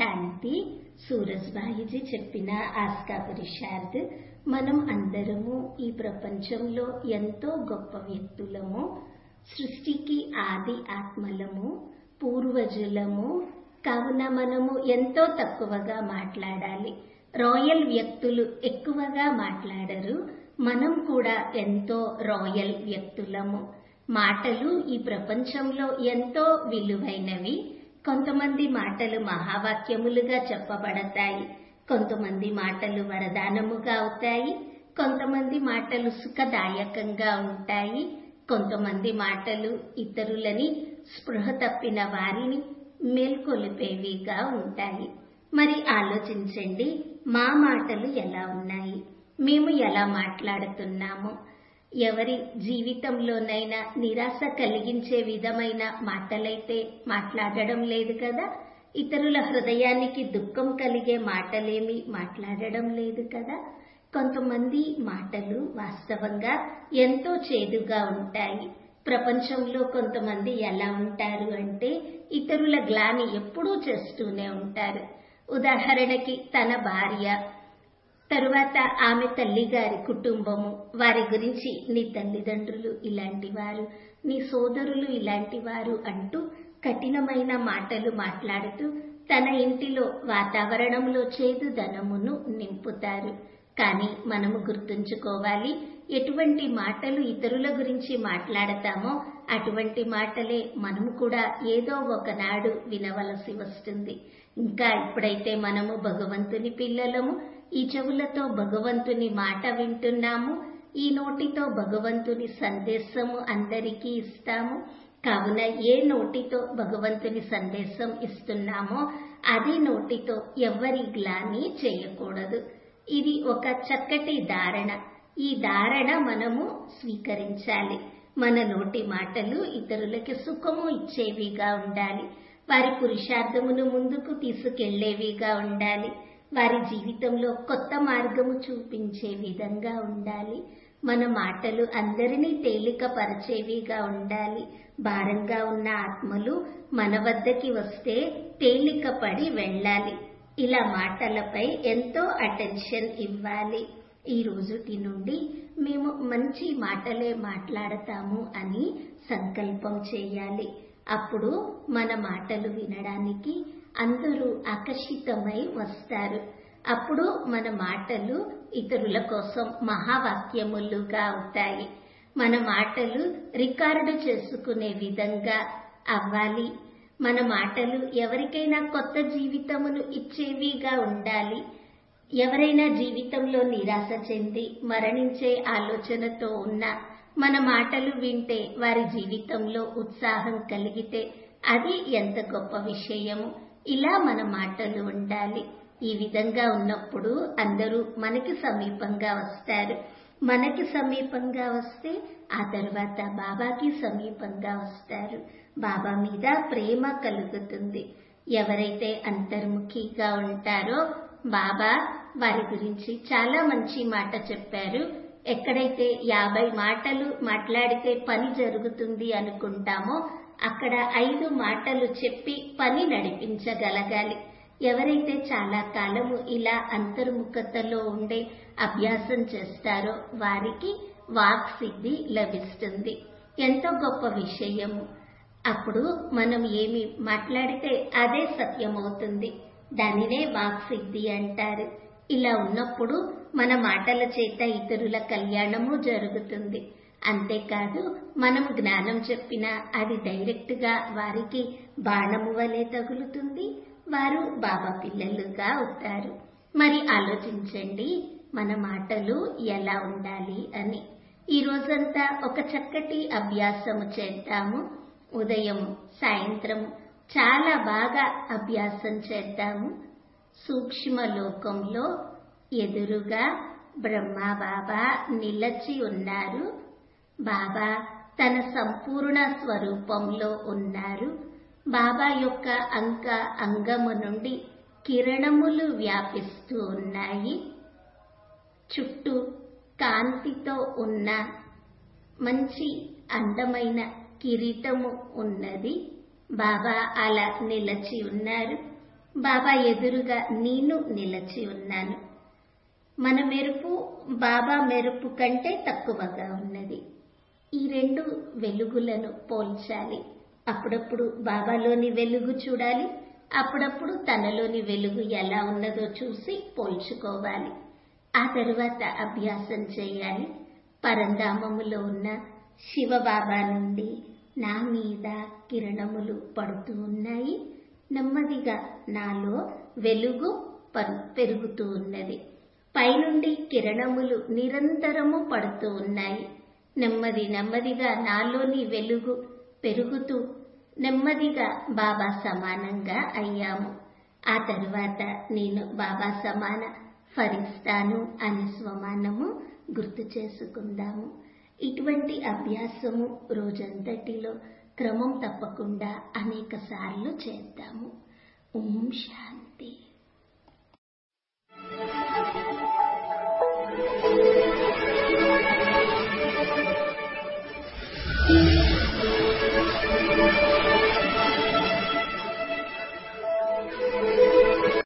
శాంతి సూరజ్బాయిజీ చెప్పిన ఆస్కా పురుషార్థ్ మనం అందరము ఈ ప్రపంచంలో ఎంతో గొప్ప వ్యక్తులము సృష్టికి ఆది ఆత్మలము పూర్వజులము కావున మనము ఎంతో తక్కువగా మాట్లాడాలి రాయల్ వ్యక్తులు ఎక్కువగా మాట్లాడరు మనం కూడా ఎంతో రాయల్ వ్యక్తులము మాటలు ఈ ప్రపంచంలో ఎంతో విలువైనవి కొంతమంది మాటలు మహావాక్యములుగా చెప్పబడతాయి కొంతమంది మాటలు వరదానముగా అవుతాయి కొంతమంది మాటలు సుఖదాయకంగా ఉంటాయి కొంతమంది మాటలు ఇతరులని స్పృహ తప్పిన వారిని మేల్కొలిపేవిగా ఉంటాయి మరి ఆలోచించండి మా మాటలు ఎలా ఉన్నాయి మేము ఎలా మాట్లాడుతున్నాము ఎవరి జీవితంలోనైనా నిరాశ కలిగించే విధమైన మాటలైతే మాట్లాడడం లేదు కదా ఇతరుల హృదయానికి దుఃఖం కలిగే మాటలేమి మాట్లాడడం లేదు కదా కొంతమంది మాటలు వాస్తవంగా ఎంతో చేదుగా ఉంటాయి ప్రపంచంలో కొంతమంది ఎలా ఉంటారు అంటే ఇతరుల గ్లాని ఎప్పుడూ చేస్తూనే ఉంటారు ఉదాహరణకి తన భార్య తరువాత ఆమె తల్లిగారి కుటుంబము వారి గురించి నీ తల్లిదండ్రులు ఇలాంటి వారు నీ సోదరులు ఇలాంటి వారు అంటూ కఠినమైన మాటలు మాట్లాడుతూ తన ఇంటిలో వాతావరణంలో చేదు ధనమును నింపుతారు కానీ మనము గుర్తుంచుకోవాలి ఎటువంటి మాటలు ఇతరుల గురించి మాట్లాడతామో అటువంటి మాటలే మనము కూడా ఏదో ఒకనాడు వినవలసి వస్తుంది ఇంకా ఇప్పుడైతే మనము భగవంతుని పిల్లలము ఈ చెవులతో భగవంతుని మాట వింటున్నాము ఈ నోటితో భగవంతుని సందేశము అందరికీ ఇస్తాము కావున ఏ నోటితో భగవంతుని సందేశం ఇస్తున్నామో అదే నోటితో ఎవరి గ్లాని చేయకూడదు ఇది ఒక చక్కటి ధారణ ఈ ధారణ మనము స్వీకరించాలి మన నోటి మాటలు ఇతరులకి సుఖము ఇచ్చేవిగా ఉండాలి వారి పురుషార్థమును ముందుకు తీసుకెళ్లేవిగా ఉండాలి వారి జీవితంలో కొత్త మార్గము చూపించే విధంగా ఉండాలి మన మాటలు అందరినీ తేలికపరిచేవిగా ఉండాలి భారంగా ఉన్న ఆత్మలు మన వద్దకి వస్తే తేలికపడి వెళ్ళాలి ఇలా మాటలపై ఎంతో అటెన్షన్ ఇవ్వాలి ఈ రోజుటి నుండి మేము మంచి మాటలే మాట్లాడతాము అని సంకల్పం చేయాలి అప్పుడు మన మాటలు వినడానికి అందరూ ఆకర్షితమై వస్తారు అప్పుడు మన మాటలు ఇతరుల కోసం మహావాక్యములుగా అవుతాయి మన మాటలు రికార్డు చేసుకునే విధంగా అవ్వాలి మన మాటలు ఎవరికైనా కొత్త జీవితమును ఇచ్చేవిగా ఉండాలి ఎవరైనా జీవితంలో నిరాశ చెంది మరణించే ఆలోచనతో ఉన్న మన మాటలు వింటే వారి జీవితంలో ఉత్సాహం కలిగితే అది ఎంత గొప్ప విషయము ఇలా మన మాటలు ఉండాలి ఈ విధంగా ఉన్నప్పుడు అందరూ మనకి సమీపంగా వస్తారు మనకి సమీపంగా వస్తే ఆ తర్వాత బాబాకి సమీపంగా వస్తారు బాబా మీద ప్రేమ కలుగుతుంది ఎవరైతే అంతర్ముఖిగా ఉంటారో బాబా వారి గురించి చాలా మంచి మాట చెప్పారు ఎక్కడైతే యాభై మాటలు మాట్లాడితే పని జరుగుతుంది అనుకుంటామో అక్కడ ఐదు మాటలు చెప్పి పని నడిపించగలగాలి ఎవరైతే చాలా కాలము ఇలా అంతర్ముఖతలో ఉండే అభ్యాసం చేస్తారో వారికి వాక్ సిద్ధి లభిస్తుంది ఎంతో గొప్ప విషయము అప్పుడు మనం ఏమి మాట్లాడితే అదే సత్యమవుతుంది దానినే వాక్ సిద్ధి అంటారు ఇలా ఉన్నప్పుడు మన మాటల చేత ఇతరుల కళ్యాణము జరుగుతుంది అంతేకాదు మనం జ్ఞానం చెప్పినా అది డైరెక్ట్ గా వారికి బాణము వలె తగులుతుంది వారు బాబా పిల్లలుగా అవుతారు మరి ఆలోచించండి మన మాటలు ఎలా ఉండాలి అని ఈ రోజంతా ఒక చక్కటి అభ్యాసము చేద్దాము ఉదయం సాయంత్రం చాలా బాగా అభ్యాసం చేద్దాము సూక్ష్మ లోకంలో ఎదురుగా బ్రహ్మ బాబా నిలచి ఉన్నారు బాబా తన సంపూర్ణ స్వరూపంలో ఉన్నారు బాబా యొక్క అంక అంగము నుండి కిరణములు వ్యాపిస్తూ ఉన్నాయి చుట్టూ కాంతితో ఉన్న మంచి అందమైన కిరీటము ఉన్నది బాబా అలా నిలచి ఉన్నారు బాబా ఎదురుగా నేను నిలచి ఉన్నాను మన మెరుపు బాబా మెరుపు కంటే తక్కువగా ఉన్నది ఈ రెండు వెలుగులను పోల్చాలి అప్పుడప్పుడు బాబాలోని వెలుగు చూడాలి అప్పుడప్పుడు తనలోని వెలుగు ఎలా ఉన్నదో చూసి పోల్చుకోవాలి ఆ తరువాత అభ్యాసం చేయాలి పరంధామములో ఉన్న శివబాబా నుండి నా మీద కిరణములు పడుతూ ఉన్నాయి నెమ్మదిగా నాలో వెలుగు పెరుగుతూ ఉన్నది పైనుండి కిరణములు నిరంతరము పడుతూ ఉన్నాయి నెమ్మది నెమ్మదిగా నాలోని వెలుగు పెరుగుతూ నెమ్మదిగా బాబా సమానంగా అయ్యాము ఆ తరువాత నేను బాబా సమాన ఫరిస్తాను అనే స్వమానము గుర్తు చేసుకుందాము ఇటువంటి అభ్యాసము రోజంతటిలో క్రమం తప్పకుండా అనేక సార్లు చేద్దాము ఓం శాంతి